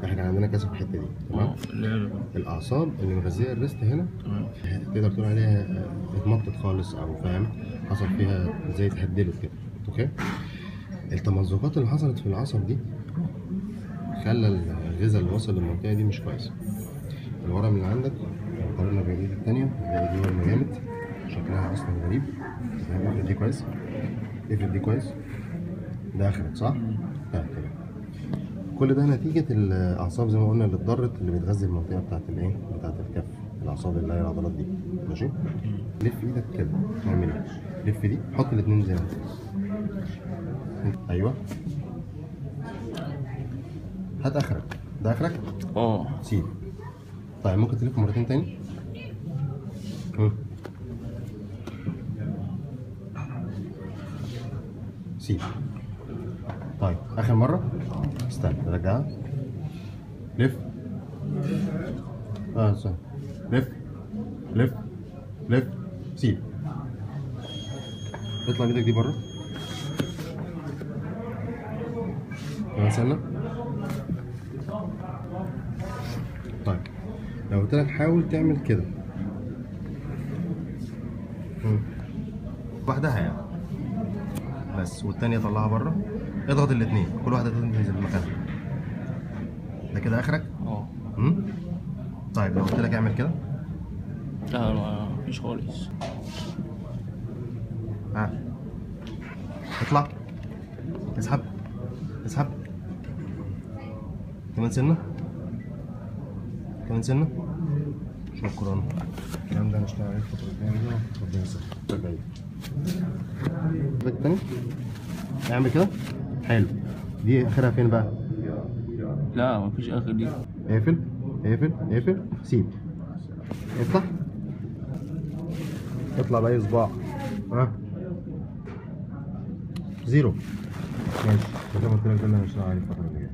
احنا عندنا كسر في الحته دي تمام اه لا الاعصاب اللي مغذيه الريست هنا تمام تقدر تقول عليها آه، اتمطت خالص او فاهم حصل فيها زي اتهدلت كده اوكي التمزقات اللي حصلت في العصب دي خلى الغذاء اللي وصل للمنطقه دي مش كويس الورم اللي عندك لو قارنا بالايد التانية هتلاقي دي ورمه جامد شكلها اصلا غريب تمام افرد دي كويس افرد دي كويس ده اخرك صح؟ طيب تمام كل ده نتيجة الأعصاب زي ما قلنا اللي اتضرت اللي بتغذي المنطقة بتاعت الإيه؟ بتاعت الكف الأعصاب اللي هي العضلات دي ماشي؟ لف إيدك كده اعمل إيه؟ لف دي حط الاتنين زي ما انت أيوه هات آخرك ده آخرك اه سيب طيب ممكن تلف مرتين تاني؟ مم. سيب طيب آخر مرة استنى رجعها لف اه استنى لف لف لف سيب اطلع ايدك دي بره كمان سنة طيب لو قلت لك حاول تعمل كده مم. وحدها يعني بس والتانية طلعها بره اضغط الاتنين كل واحدة تنزل مكانها ده كده اخرك اه مم؟ طيب لو قلت لك اعمل كده لا ما فيش خالص ها اطلع اسحب اسحب كمان سنة كمان سنة شكرا الكلام ده هنشتغل عليه الفترة الجاية ربنا يسهل الفترة الجاية ايدك تاني اعمل كده حلو دي اخرها فين بقى؟ لا ما فيش اخر دي اقفل اقفل اقفل سيب افتح اطلع بأي صباع ها زيرو ماشي زي ما قلت لك ده اللي هنشتغل عليه الفترة اللي جاية